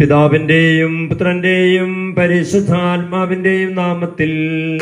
പിതാവിന്റെയും പുത്രന്റെയും പരിശുദ്ധാത്മാവിന്റെയും നാമത്തിൽ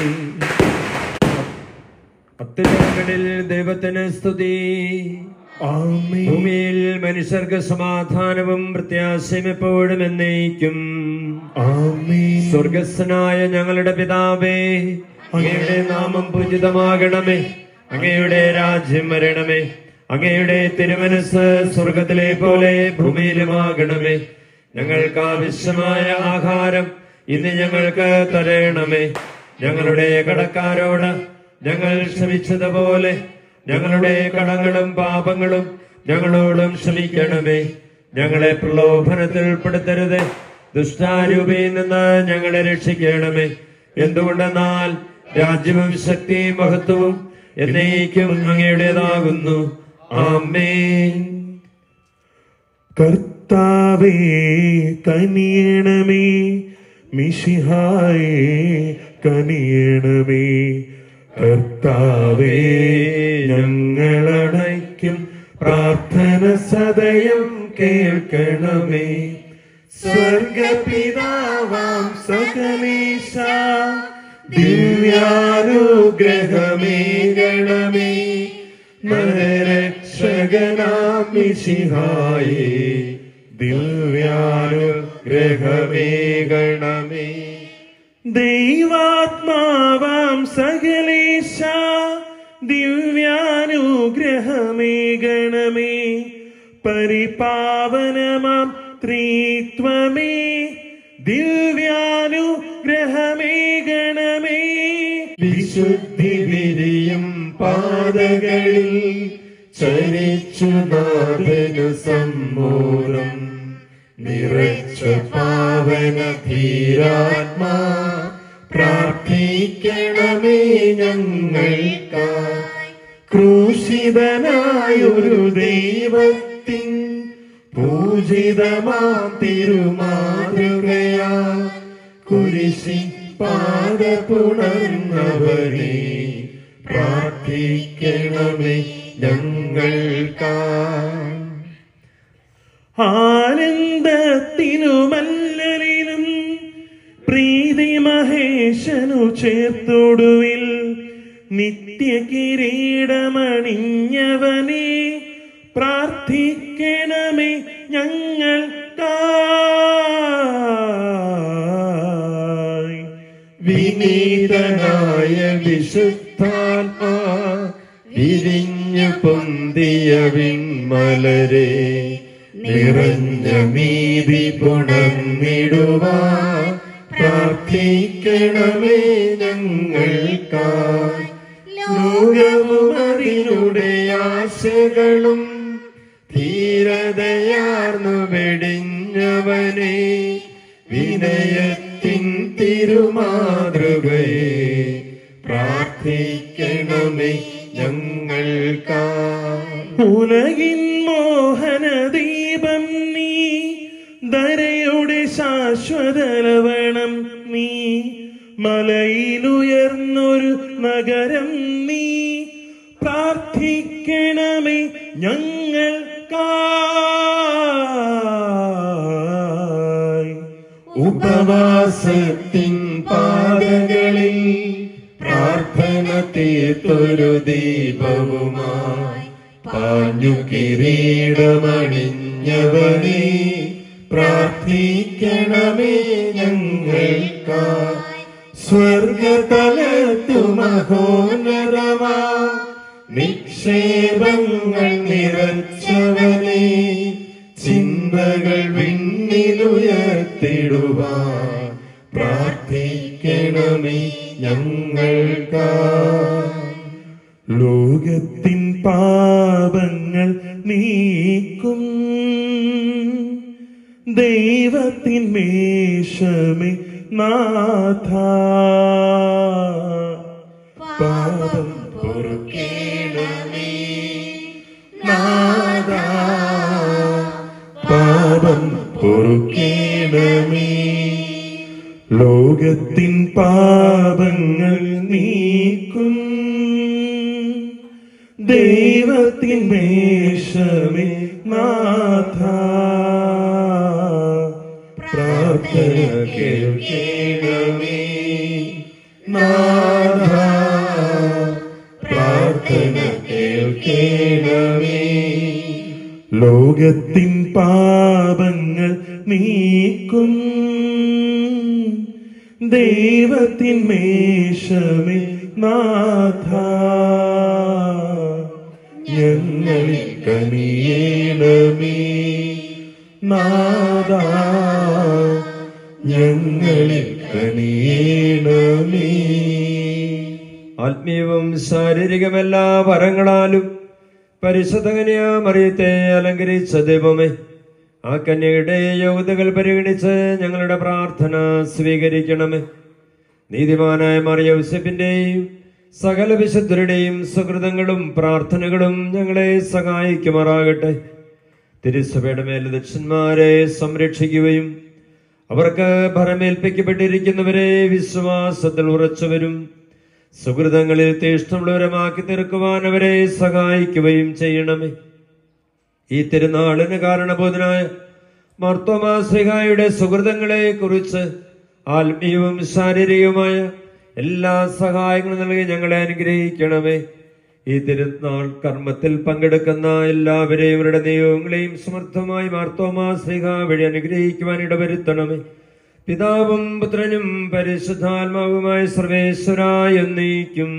അത്യുലകങ്ങളിൽ ദൈവത്തിന് സ്തുതി ആമേൻ ഭൂമിയിൽ മനുഷ്യർക്ക് സമാധാനവും പ്രത്യാശയും എപ്പോഴും എന്നേക്കും ആമേൻ സ്വർഗസ്ഥനായ ഞങ്ങളുടെ പിതാവേ അങ്ങയുടെ നാമം പൂജിതമാകണമേ അങ്ങയുടെ രാജ്യം വരണമേ അങ്ങയുടെ തിരുമനസ് സ്വർഗത്തിലെ പോലെ ഭൂമിയിലുമാകണമേ ഞങ്ങൾക്ക് ആവശ്യമായ ആഹാരം ഇന്ന് ഞങ്ങൾക്ക് തരണമേ ഞങ്ങളുടെ കടക്കാരോട് ഞങ്ങൾ ക്ഷമിച്ചതുപോലെ ഞങ്ങളുടെ കടങ്ങളും പാപങ്ങളും ഞങ്ങളോടും ക്ഷമിക്കണമേ ഞങ്ങളെ പ്രലോഭനത്തിൽ ഉൾപ്പെടുത്തരുത് ദുഷ്ടാരൂപയിൽ നിന്ന് ഞങ്ങളെ രക്ഷിക്കണമേ എന്തുകൊണ്ടെന്നാൽ രാജ്യവും ശക്തിയും മഹത്വവും എന്നേക്കും അങ്ങയുടേതാകുന്നു ആമേൻ കർത്താവേ കനിയണമേ മിഷിഹായേ കനിയണമേ കർത്താവേ ഞങ്ങളടയ്ക്കും പ്രാർത്ഥന സദയം കേൾക്കണമേ സ്വർഗപിതാവാം സകലേശ ദിവ്യാനുഗ്രഹമേ ഗണമേ നരരക്ഷകനാം മിശിഹായേ ദിവ്യാനുഗ്രഹമേ ഗണമേ ദൈവാത്മാവാം സകലേശ ദിവ്യാനുഗ്രഹമേ ഗണമേ പരിപാവനമാം ത്രിത്വമേ ദിവ്യാനുഗ്രഹമേ ഗണമേ വിശുദ്ധി വിരിയും പാതകളിൽ ചരിച്ചു നാഥനു സമ്മോദം നിറച്ച പാവന ധീരാത്മാ പ്രാർത്ഥിക്കണമേ ഞങ്ങൾക്കായി ക്രൂശിതനായൊരു ദൈവത്തിൻ പൂജിതമാം തിരുമാതൃകയാ കുരിശി പാദപുണർന്നവരെ പ്രാർത്ഥിക്കണമേ ഞങ്ങൾക്കായി ആനന്ദത്തിനുമല്ലലിലും പ്രീതി മഹേശനു ചേർത്തൊടുവിൽ നിത്യ കിരീടമണിഞ്ഞവനെ പ്രാർത്ഥിക്കണമേ ഞങ്ങൾക്കായി വിനീതനായ വിശുദ്ധാത്മാ വിരിഞ്ഞു പൊന്തിയ വിൺമലരെ നിറഞ്ഞ മീതി പുണർന്നിടുവാ പ്രാർത്ഥിക്കണമേ ഞങ്ങൾക്കായി ലോകവും അതിനുടെ ആശകളും ധീരതയാർന്നു വെടിഞ്ഞവനെ വിനയത്തിൻ തിരുമാതൃകയെ പ്രാർത്ഥിക്കണമേ ഞങ്ങൾക്കാ ഉലകിൻ മോഹന ദീപം നീ ധരയുടെ ശാശ്വത ലവണം നീ മലയിലുയർന്നൊരു നഗരം നീ പ്രാർത്ഥിക്കണമേ ഞങ്ങൾക്കായി ഉപവാസത്തിൻ പാതകളിൽ പ്രാർത്ഥന തീർത്തൊരു ദീപവുമായി പാഞ്ഞു കിരീടമണിഞ്ഞവനെ പ്രാർത്ഥിക്കണമേ ഞങ്ങൾക്കാ സ്വർഗതലത്തു മഹോന്നതമാ നിക്ഷേപങ്ങൾ നിറച്ചവനെ ചിന്തകൾ വിണ്ണിലുയർത്തിടുവാ പ്രാർത്ഥിക്കണമേ ഞങ്ങൾക്കാ ലോകത്തിൻ പാപങ്ങൾ നീക്കും ദൈവത്തിൻ മേശമേ നാഥ പാപം പൊറുക്കേണമേ നാഥ പാപം പൊറുക്കേണമേ ലോകത്തിൻ പാപങ്ങൾ നീക്കും ദൈവത്തിൻ മേശമേ നാഥ പ്രാർത്ഥന കേൾക്കണമേ നാഥ പ്രാർത്ഥന കേൾക്കണമേ ലോകത്തിൻ പാപങ്ങൾ നീക്കും ദൈവത്തിൻ മേശമേ നാഥ ഞങ്ങളിൽ കനിയേണമേ നാഥ ഞങ്ങളിൽ കനിയേണമേ ആത്മീയവും ശാരീരികമെല്ലാ വരങ്ങളാലും പരിശുദ്ധകന്യാ മറിയത്തെ അലങ്കരിച്ച ദൈവമേ ആ കന്യയുടെ യോഗ്യതകൾ പരിഗണിച്ച് ഞങ്ങളുടെ പ്രാർത്ഥന സ്വീകരിക്കണമേ നീതിമാനായ മറിയൗസഫിന്റെയും സകല വിശുദ്ധരുടെയും സുഹൃതങ്ങളും പ്രാർത്ഥനകളും ഞങ്ങളെ സഹായിക്കുമാറാകട്ടെ തിരുസഭയുടെ മേൽ ദക്ഷന്മാരെ സംരക്ഷിക്കുകയും അവർക്ക് ഭരമേൽപ്പിക്കപ്പെട്ടിരിക്കുന്നവരെ വിശ്വാസത്തിൽ ഉറച്ചവരും സുഹൃതങ്ങളിൽ തീഷ്ണമുള്ളവരമാക്കി തീർക്കുവാൻ അവരെ സഹായിക്കുകയും ചെയ്യണമേ ഈ തിരുനാളിന് കാരണബോധനായ മാർത്തോമാശ്രീഹായുടെ സുഹൃതങ്ങളെ കുറിച്ച് ആത്മീയവും ശാരീരികവുമായ എല്ലാ സഹായങ്ങളും നൽകി ഞങ്ങളെ അനുഗ്രഹിക്കണമേ ഈ തിരുനാൾ കർമ്മത്തിൽ പങ്കെടുക്കുന്ന എല്ലാവരെയും അവരുടെ നിയോഗങ്ങളെയും സമർത്ഥമായി മാർത്തോമാ ശ്രീഹ വഴി അനുഗ്രഹിക്കുവാൻ ഇടവരുത്തണമേ പിതാവും പുത്രനും പരിശുദ്ധാത്മാവുമായ സർവേശ്വരായ നീക്കും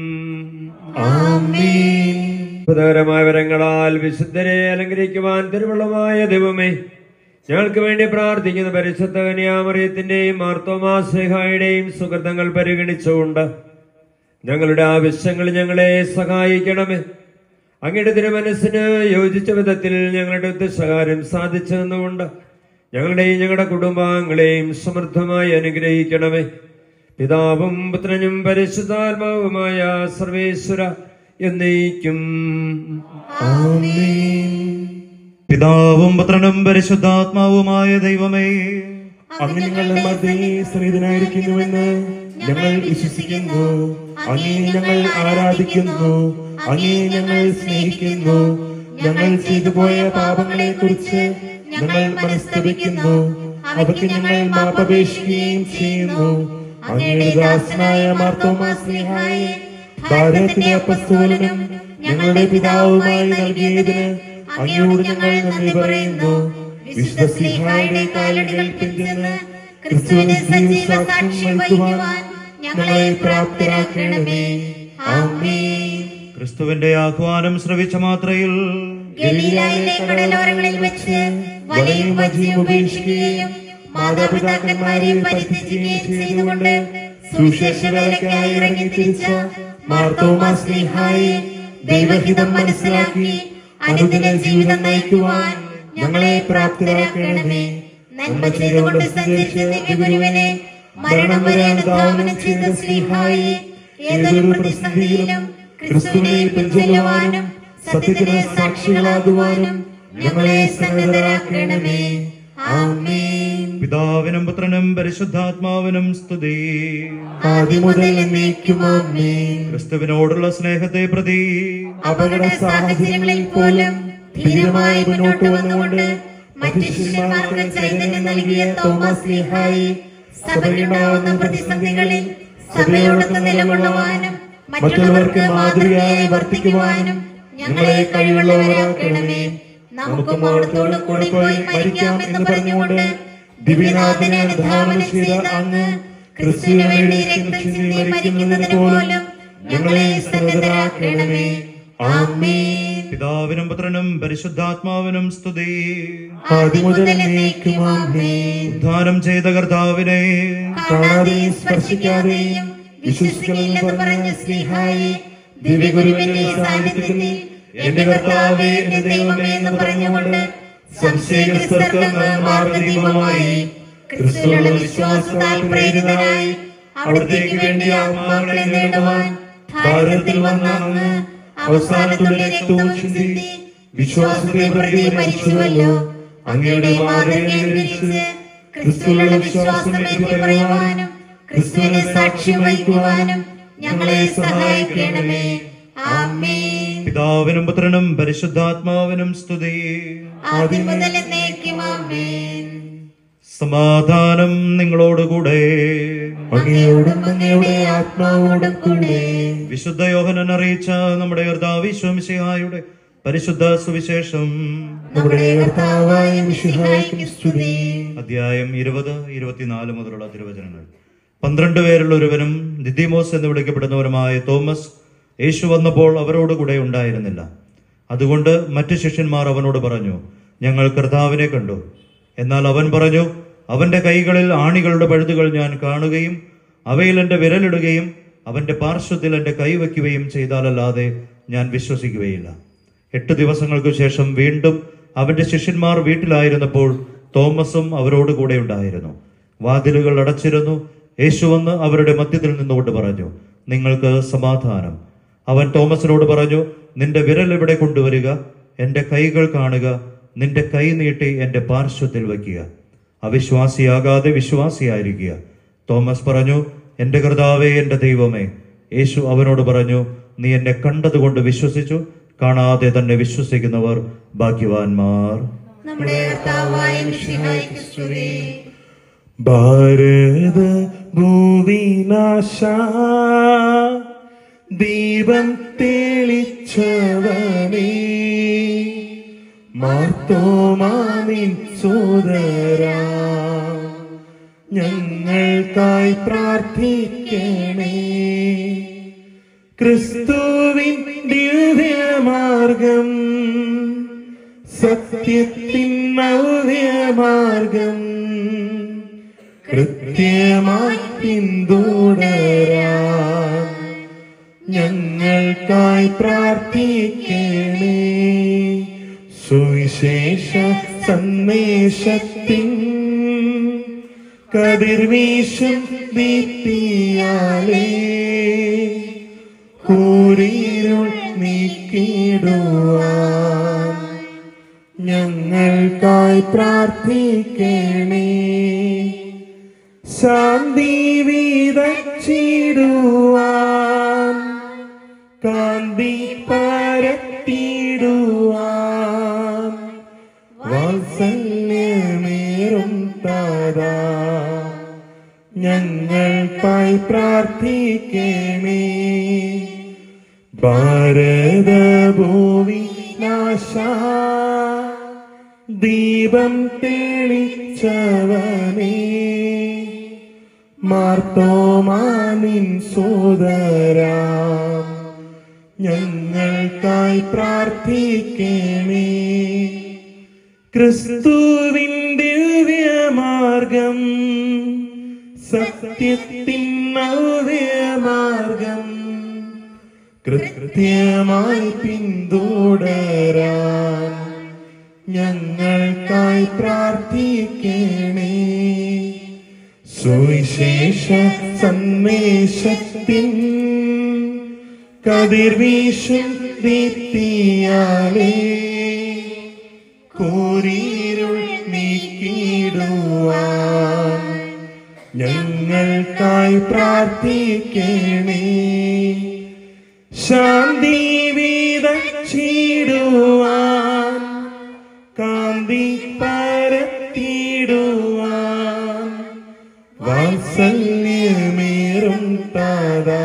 അത്ഭുതകരമായ വരങ്ങളാൽ വിശുദ്ധരെ അലങ്കരിക്കുവാൻ തിരുവള്ളമായ ദൈവമേ ഞങ്ങൾക്ക് വേണ്ടി പ്രാർത്ഥിക്കുന്ന പരിശുദ്ധ കന്യാമറിയത്തിന്റെയും മാർത്തോമാസ്ലേഹായുടെയും സുഹൃതങ്ങൾ പരിഗണിച്ചുകൊണ്ട് ഞങ്ങളുടെ ആവശ്യങ്ങൾ ഞങ്ങളെ സഹായിക്കണമേ അങ്ങയുടെ തിരുമനസ്സിന് യോജിച്ച വിധത്തിൽ ഞങ്ങളുടെ ഉദ്ദേശകാര്യം സാധിച്ചു തന്നുകൊണ്ട് ഞങ്ങളുടെയും ഞങ്ങളുടെ കുടുംബാംഗങ്ങളെയും സമൃദ്ധമായി അനുഗ്രഹിക്കണമേ പിതാവും പുത്രനും പരിശുദ്ധാത്മാവുമായ സർവേശ്വര എന്നേക്കും പിതാവും പുത്രനും പരിശുദ്ധാത്മാവുമായ ദൈവമേ അങ്ങ് ഞങ്ങളുടെ മധ്യേ സ്നേഹിതനായിരിക്കുന്നുവെന്ന് ഞങ്ങൾ വിശ്വസിക്കുന്നു അങ്ങേ ഞങ്ങൾ ആരാധിക്കുന്നു അങ്ങേ ഞങ്ങൾ സ്നേഹിക്കുന്നു ഞങ്ങൾ ചെയ്തു പോയ പാപങ്ങളെ കുറിച്ച് ഞങ്ങൾ മനസ്തപിക്കുന്നു അവർക്ക് ഞങ്ങൾ മാപ്പപേക്ഷിക്കുകയും ചെയ്യുന്നു അങ്ങയുടെ ദാസനായ മാർത്തോമാ സ്നേഹായെ ഭാരതത്തിലെ അപ്പസ്തോലനും ഞങ്ങളുടെ പിതാവുമായി നൽകിയതിന് അങ്ങയോട് ഞങ്ങൾ നന്ദി പറയുന്നു വിശുദ്ധ സ്നേഹായുടെ കാലുകൾ പിന്തുന്ന് ക്രിസ്തുവിന് സജീവ സാക്ഷ്യം വഹിക്കുവാൻ ഞങ്ങളെ പ്രാപ്തരാക്കണമേ ആമേൻ ക്രിസ്തുവിന്റെ ആഹ്വാനം ശ്രവിച്ച മാത്രയിൽ ഗലീലായിലെ കടലോരങ്ങളിൽ വെച്ച് വലയും വജിയും ഉപേക്ഷിക്കുകയും മാതാപിതാക്കന്മാരെ പരിത്യജിക്കുകയും ചെയ്തുകൊണ്ട് സുവിശേഷ വേലയ്ക്കായി ഇറങ്ങി തിരിച്ച മാർത്തോമാ സ്നേഹായെ ദൈവഹിതം മനസ്സിലാക്കി അനുദിന ജീവിതം നയിക്കുവാൻ ഞങ്ങളെ പ്രാപ്തരാക്കണമേ നന്മ ചെയ്തുകൊണ്ട് സഞ്ചരിച്ച ഗുരുവിനെ മരണം വരെ അനുധാവനം ചെയ്ത സ്നേഹായി ഏതൊരു പ്രതിസന്ധിയിലും ക്രിസ്തുവിനെ പിൻചെല്ലുവാനും സത്യത്തിന് സാക്ഷികളാകുവാനും ഞങ്ങളെ സന്നദ്ധരാക്കണമേ ആമേൻ പിതാവിനും പുത്രനും പരിശുദ്ധാത്മാവിനും സ്തുതി ആദ്യം മുതൽ എന്നേക്കും ആമേൻ ക്രിസ്തുവിനോടുള്ള സ്നേഹത്തെ പ്രതി അപകട സാഹചര്യങ്ങളിൽ പോലും ധീരമായി മുന്നോട്ട് വന്നുകൊണ്ട് മറ്റു ശിഷ്യന്മാർക്ക് ചൈതന്യം നൽകിയ തോമസ് ലിഹായി സഭയുണ്ടാവുന്ന പ്രതിസന്ധികളിൽ സഭയോടൊത്ത് നിലകൊള്ളുവാനും മറ്റുള്ളവർക്ക് മാതൃകയായി വർത്തിക്കുവാനും ഞങ്ങളെ കഴിവുള്ളവരാക്കണമേ നമുക്ക് മോളത്തോട് കൂടെ പോയി മരിക്കാം എന്ന് പറഞ്ഞുകൊണ്ട് ദിവ്യനാഥനെ അനുധാവനം ചെയ്ത അങ്ങ് ക്രിസ്തുവിന് വേണ്ടി രക്തം ചിന്തി മരിക്കുന്നതിന് പോലും ഞങ്ങളെ സന്നദ്ധരാക്കണമേ ആമേൻ പിതാവിനും പുത്രനും പരിശുദ്ധാത്മാവിനും സ്തുതി ആദ്യം മുതൽ എന്നേക്കും ആമേൻ ഉദ്ധാനം ചെയ്ത കർത്താവിനെ കാണാതെയും സ്പർശിക്കാതെയും വിശ്വസിക്കണമെന്ന് പറഞ്ഞ സ്നേഹായി ദിവ്യഗുരുവിന്റെ സാന്നിധ്യത്തിൽ എന്റെ കർത്താവേ എന്റെ ദൈവമേ എന്ന് പറഞ്ഞുകൊണ്ട് സംശയഗ്രസ്തർക്ക് മാർഗദീപമായി ക്രിസ്തുവിലുള്ള വിശ്വാസത്താൽ പ്രേരിതനായി അവിടത്തേക്ക് വേണ്ടി ആത്മാക്കളെ നേടുവാൻ ഭാരതത്തിൽ വന്ന അങ്ങ് അവസാനത്തുള്ള രക്തവും ചിന്തി വിശ്വാസത്തെ പ്രതി മരിച്ചുവല്ലോ അങ്ങയുടെ മാതൃകയനുസരിച്ച് ക്രിസ്തുവിലുള്ള വിശ്വാസം എടുത്തു പറയുവാനും ക്രിസ്തുവിനെ സാക്ഷ്യം വഹിക്കുവാനും ഞങ്ങളെ സഹായിക്കണമേ ആമേൻ പിതാവിനും പുത്രനും പരിശുദ്ധാത്മാവിനും സ്തുതി ആദ്യം മുതൽ എന്നേക്കും ആമേൻ സമാധാനം നിങ്ങളോടുകൂടെ അങ്ങയോടും അങ്ങയുടെ ആത്മാവോടും കൂടെ വിശുദ്ധ യോഹനൻ അറിയിച്ച നമ്മുടെ കർത്താവിശ്വമിശിഹായുടെ പരിശുദ്ധ സുവിശേഷം നമ്മുടെ കർത്താവായ മിശിഹായ്ക്കും സ്തുതി അധ്യായം ഇരുപത് ഇരുപത്തിനാല് മുതലുള്ള തിരുവചനങ്ങൾ പന്ത്രണ്ട് പേരുള്ള ഒരുവനും ദിദിമോസ് എന്ന് വിളിക്കപ്പെടുന്നവരുമായ തോമസ് യേശു വന്നപ്പോൾ അവരോട് കൂടെ ഉണ്ടായിരുന്നില്ല അതുകൊണ്ട് മറ്റു ശിഷ്യന്മാർ അവനോട് പറഞ്ഞു ഞങ്ങൾ കർത്താവിനെ കണ്ടു എന്നാൽ അവൻ പറഞ്ഞു അവന്റെ കൈകളിൽ ആണികളുടെ പഴുതുകൾ ഞാൻ കാണുകയും അവയിൽ എന്റെ വിരലിടുകയും അവന്റെ പാർശ്വത്തിൽ എന്റെ കൈ വയ്ക്കുകയും ചെയ്താലല്ലാതെ ഞാൻ വിശ്വസിക്കുകയില്ല എട്ട് ദിവസങ്ങൾക്ക് ശേഷം വീണ്ടും അവന്റെ ശിഷ്യന്മാർ വീട്ടിലായിരുന്നപ്പോൾ തോമസും അവരോട് കൂടെ ഉണ്ടായിരുന്നു വാതിലുകൾ അടച്ചിരുന്നു യേശു വന്ന് അവരുടെ മധ്യത്തിൽ നിന്നുകൊണ്ട് പറഞ്ഞു നിങ്ങൾക്ക് സമാധാനം അവൻ തോമസിനോട് പറഞ്ഞു നിന്റെ വിരൽ ഇവിടെ കൊണ്ടുവരിക എന്റെ കൈകൾ കാണുക നിന്റെ കൈ നീട്ടി എന്റെ പാർശ്വത്തിൽ വയ്ക്കുക അവിശ്വാസിയാകാതെ വിശ്വാസിയായിരിക്കുക തോമസ് പറഞ്ഞു എന്റെ കർത്താവേ എന്റെ ദൈവമേ യേശു അവനോട് പറഞ്ഞു നീ എന്നെ കണ്ടതുകൊണ്ട് വിശ്വസിച്ചു കാണാതെ തന്നെ വിശ്വസിക്കുന്നവർ ഭാഗ്യവാന്മാർ നമ്മുടെ കർത്താവായ മിശിഹായ്ക്ക് സ്തുതി ഭാരത ഭൂവിനാശ ദീപം തെളിച്ചവനേ മാർത്തോമാനിൻ സോദരാ ഞങ്ങൾക്കായി പ്രാർത്ഥിക്കണേ ക്രിസ്തുവിൻ ദിവ്യമാർഗം സത്യത്തിൻ നവ്യമാർഗം കൃത്യമായി പിന്തുടരാൻ ഞങ്ങൾക്കായി പ്രാർത്ഥിക്കണേ സുവിശേഷ സന്ദേശത്തിൻ കതിർവീശം ദീപ്തിയാലേ കൂരിരുൾ നീക്കിടുവാൻ ഞങ്ങൾക്കായി പ്രാർത്ഥിക്കണേ ശാന്തി വീതച്ചിടുവാൻ കാന്തി പരത്തിടുവാൻ വാത്സല്യമേറും താതാ ഞങ്ങൾക്കായി പ്രാർത്ഥിക്കണേ ഭാരതഭൂമി നാശ ദീപം തെളിച്ചവനേ മാർത്തോമാനിൻ സോദരാ ഞങ്ങൾക്കായി പ്രാർത്ഥിക്കണേ ക്രിസ്തുവിൻ ദിവ്യമാർഗം സത്യത്തിൻ നവ്യമാർഗം കൃത്യമായി പിന്തുടരാൻ ഞങ്ങൾക്കായി പ്രാർത്ഥിക്കണേ സുവിശേഷ സന്ദേശത്തിൻ കതിർവീശും ദീപ്തിയാലേ കൂരിരുൾ നീക്കിടുവാൻ ഞങ്ങൾക്കായി പ്രാർത്ഥിക്കണേ ശാന്തി വീതച്ചിടുവാൻ കാന്തി പരത്തിടുവാൻ വാത്സല്യമേറും താതാ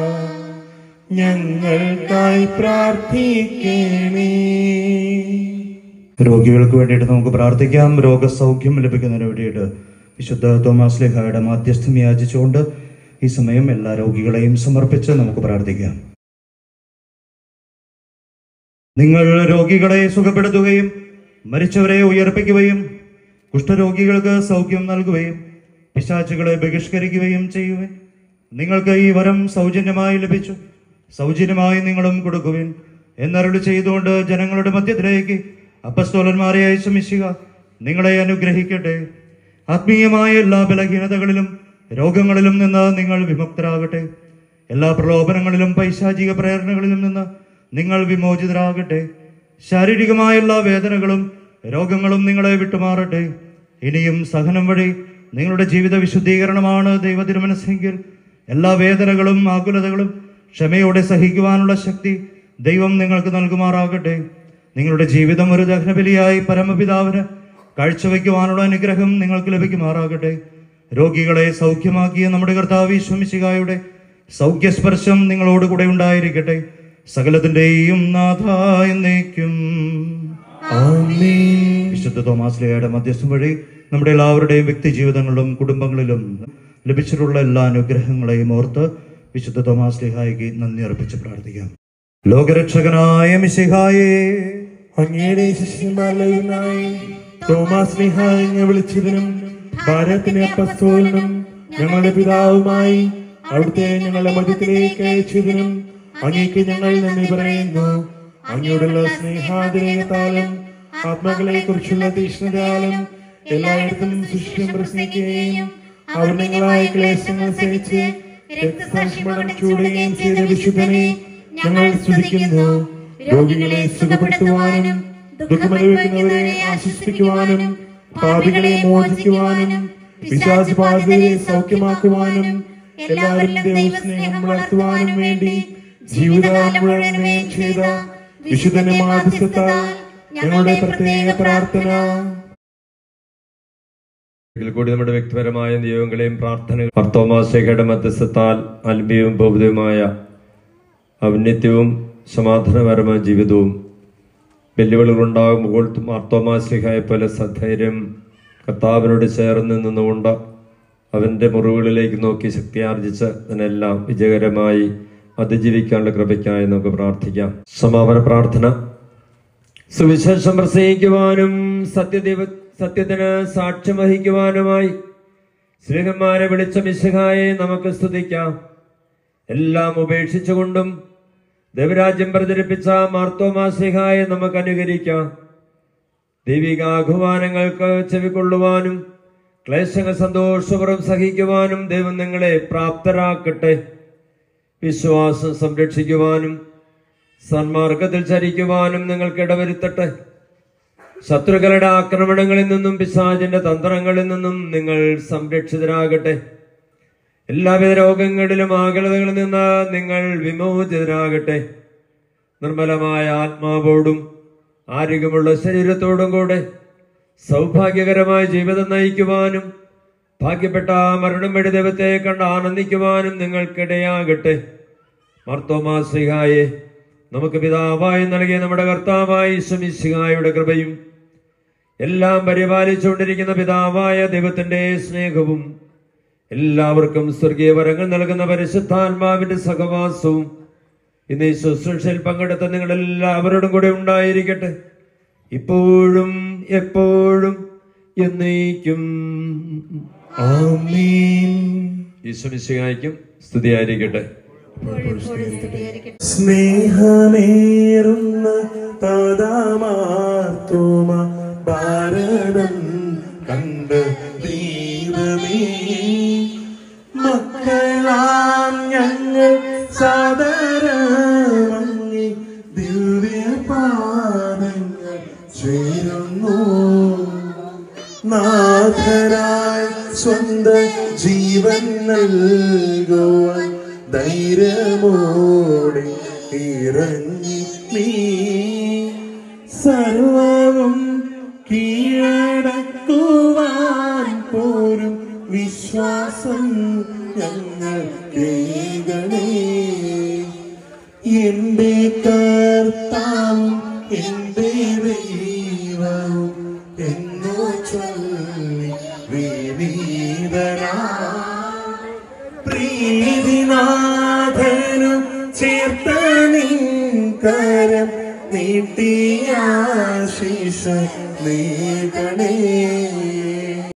ഞങ്ങൾക്കായി പ്രാർത്ഥിക്കണേ രോഗികൾക്ക് വേണ്ടിയിട്ട് നമുക്ക് പ്രാർത്ഥിക്കാം രോഗസൗഖ്യം ലഭിക്കുന്നതിന് വേണ്ടിയിട്ട് വിശുദ്ധ തോമാസ് ലേഖയുടെ മാധ്യസ്ഥം യാചിച്ചുകൊണ്ട് ഈ സമയം എല്ലാ രോഗികളെയും സമർപ്പിച്ച് നമുക്ക് പ്രാർത്ഥിക്കാം നിങ്ങൾ രോഗികളെ സുഖപ്പെടുത്തുകയും മരിച്ചവരെ ഉയർപ്പിക്കുകയും കുഷ്ഠരോഗികൾക്ക് സൗഖ്യം നൽകുകയും പിശാചുകളെ ബഹിഷ്കരിക്കുകയും ചെയ്യുവൻ നിങ്ങൾക്ക് ഈ വരം സൗജന്യമായി ലഭിച്ചു സൗജന്യമായി നിങ്ങളും കൊടുക്കുവിൻ എന്നരുളി ചെയ്തുകൊണ്ട് ജനങ്ങളുടെ മധ്യത്തിലേക്ക് അപ്പസ്തോലന്മാരെ അയച്ചമിശുക നിങ്ങളെ അനുഗ്രഹിക്കട്ടെ ആത്മീയമായ എല്ലാ ബലഹീനതകളിലും രോഗങ്ങളിലും നിന്ന് നിങ്ങൾ വിമുക്തരാകട്ടെ എല്ലാ പ്രലോഭനങ്ങളിലും പൈശാചിക പ്രേരണകളിലും നിന്ന് നിങ്ങൾ വിമോചിതരാകട്ടെ ശാരീരികമായ എല്ലാ വേദനകളും രോഗങ്ങളും നിങ്ങളെ വിട്ടുമാറട്ടെ ഇനിയും സഹനം വഴി നിങ്ങളുടെ ജീവിത വിശുദ്ധീകരണമാണ് ദൈവത്തിരുമനസ്സെങ്കിൽ എല്ലാ വേദനകളും ആകുലതകളും ക്ഷമയോടെ സഹിക്കുവാനുള്ള ശക്തി ദൈവം നിങ്ങൾക്ക് നൽകുമാറാകട്ടെ നിങ്ങളുടെ ജീവിതം ഒരു ദഹനബലിയായി പരമപിതാവിന് കാഴ്ചവെക്കുവാനുള്ള അനുഗ്രഹം നിങ്ങൾക്ക് ലഭിക്കുമാറാകട്ടെ രോഗികളെ സൗഖ്യമാക്കിയ നമ്മുടെ കർത്താവ് ഈശ്വമിശികായുടെ സൗഖ്യസ്പർശം നിങ്ങളോട് കൂടെ ഉണ്ടായിരിക്കട്ടെ സകലത്തിന്റെയും നാഥ എന്നേക്കും വിശുദ്ധ തോമാസ്ലിയുടെ മധ്യസ്ഥം വഴി നമ്മുടെ എല്ലാവരുടെയും വ്യക്തി ജീവിതങ്ങളിലും കുടുംബങ്ങളിലും ലഭിച്ചിട്ടുള്ള എല്ലാ അനുഗ്രഹങ്ങളെയും ഓർത്ത് വിശുദ്ധ തോമാസ്ലിഹായിക്ക് നന്ദി അർപ്പിച്ച് പ്രാർത്ഥിക്കാം ലോകരക്ഷകനായ മിശിഹായേ അങ്ങയുടെ ശിഷ്യന്മാരിലൊന്നായി തോമാസ് നിഹായിനെ വിളിച്ചതിനും ഭാരതത്തിന്റെ അപ്പസ്തോലിനും ഞങ്ങളുടെ പിതാവുമായി അവിടുത്തെ ഞങ്ങളുടെ മധ്യത്തിലേക്ക് അയച്ചതിനും അങ്ങേക്ക് ഞങ്ങൾ നന്ദി പറയുന്നു അങ്ങയോടുള്ള സ്നേഹാതിരേയത്താലും ആത്മകളെ കുറിച്ചുള്ള തീഷ്ണതയാലും എല്ലായിടത്തും സുഷിക്ഷം പ്രസംഗിക്കുകയും അവർണങ്ങളായ ക്ലേശങ്ങൾ സഹിച്ച് രക്തസാക്ഷിമണം ചൂടുകയും ചെയ്ത വിശുദ്ധനെ ഞങ്ങൾ സ്തുതിക്കുന്നു രോഗികളെ സുഖപ്പെടുത്തുവാനും ദുഃഖമനുഭവിക്കുന്നവരെ ആശ്വസിപ്പിക്കുവാനും പാപികളെ മോചിക്കുവാനും വിശ്വാസബാധിതരെ സൗഖ്യമാക്കുവാനും എല്ലാവരും ദൈവസ്നേഹം വളർത്തുവാനും വേണ്ടി ജീവിതകാലം മുഴുവൻ മേൽ ചെയ്ത വിശുദ്ധന്റെ മാധ്യസ്ഥത്താൽ ഞങ്ങളുടെ പ്രത്യേക പ്രാർത്ഥന ഇതിൽ കൂടി നമ്മുടെ വ്യക്തിപരമായ നിയോഗങ്ങളെയും പ്രാർത്ഥനകളും ഭർത്തോമാശേഖയുടെ മധ്യസ്ഥത്താൽ അൽബിയും ബഹുതവുമായ ഔന്നത്യവും സമാധാനപരമായ ജീവിതവും വെല്ലുവിളികളുണ്ടാകുമ്പോൾ മാർത്തോമാശിഹായെ പോലെ സധൈര്യം കർത്താവിനോട് ചേർന്ന് നിന്നുകൊണ്ട് അവൻ്റെ മുറിവുകളിലേക്ക് നോക്കി ശക്തി ആർജിച്ച് അതിനെല്ലാം വിജയകരമായി അതിജീവിക്കാനുള്ള കൃപയ്ക്കായി നമുക്ക് പ്രാർത്ഥിക്കാം സമാപന പ്രാർത്ഥന സുവിശേഷം പ്രസംഗിക്കുവാനും സത്യദൈവ സത്യത്തിന് സാക്ഷ്യം വഹിക്കുവാനുമായി സ്നേഹന്മാരെ വിളിച്ച മിശിഹായെ നമുക്ക് സ്തുതിക്കാം എല്ലാം ഉപേക്ഷിച്ചുകൊണ്ടും ദൈവരാജ്യം പ്രചരിപ്പിച്ച മാർത്തോമാസിഹായെ നമുക്ക് അനുകരിക്കാം ദൈവികാഘുമാനങ്ങൾക്ക് ചെവിക്കൊള്ളുവാനും ക്ലേശങ്ങൾ സന്തോഷപൂർവ്വം സഹിക്കുവാനും ദൈവം നിങ്ങളെ പ്രാപ്തരാക്കട്ടെ വിശ്വാസം സംരക്ഷിക്കുവാനും സന്മാർഗത്തിൽ ചരിക്കുവാനും നിങ്ങൾക്ക് ഇടവരുത്തട്ടെ ശത്രുക്കളുടെ ആക്രമണങ്ങളിൽ നിന്നും പിശാചിന്റെ തന്ത്രങ്ങളിൽ നിന്നും നിങ്ങൾ സംരക്ഷിതരാകട്ടെ എല്ലാവിധ രോഗങ്ങളിലും ആകുലതകളിൽ നിന്ന് നിങ്ങൾ വിമോചിതരാകട്ടെ നിർമ്മലമായ ആത്മാവോടും ആരോഗ്യമുള്ള ശരീരത്തോടും കൂടെ സൗഭാഗ്യകരമായ ജീവിതം നയിക്കുവാനും ഭാഗ്യപ്പെട്ട മരണം വഴി ദൈവത്തെ കണ്ട് ആനന്ദിക്കുവാനും നിങ്ങൾക്കിടയാകട്ടെ മർത്തോമാ ശ്രീഹായെ നമുക്ക് പിതാവായി നൽകിയ നമ്മുടെ കർത്താവായ ഈശ്വമിശിഹായുടെ കൃപയും എല്ലാം പരിപാലിച്ചുകൊണ്ടിരിക്കുന്ന പിതാവായ ദൈവത്തിന്റെ സ്നേഹവും എല്ലാവർക്കും സ്വർഗീയ വരങ്ങൾ നൽകുന്ന പരിശുദ്ധാത്മാവിന്റെ സഹവാസവും ഇന്ന് ഈ ശുശ്രൂഷയിൽ പങ്കെടുത്ത നിങ്ങൾ എല്ലാവരോടും കൂടെ ഉണ്ടായിരിക്കട്ടെ ഇപ്പോഴും എപ്പോഴും എന്നേക്കും ആമീൻ ഈശ്വമിശിഹായ്ക്കും സ്തുതിയായിരിക്കട്ടെ സ്നേഹമേറുന്ന പദമാർത്തുമ ഭാരതം കണ്ട ദൈവമേ മക്കളാം ഞങ്ങൾ സാദരമങ്ങി ദിവ്യപാദങ്ങൾ ചേരുന്നു നാഥനായി സ്വന്തം ജീവൻ നൽകുവാൻ ധൈര്യമോടെ ഇറങ്ങി നീ സർവവും കീഴടക്കുവാൻ പോരും വിശ്വാസം ഞങ്ങൾ കേൾക്കണേ എന്റെ കർത്താവും എന്റെ ദൈവവും എന്നോ ചൊല്ലി വിനീതനാ പ്രീതിനാഥനും ചേർത്ത നിൻകരം നീട്ടിയാശിഷ നീകണേ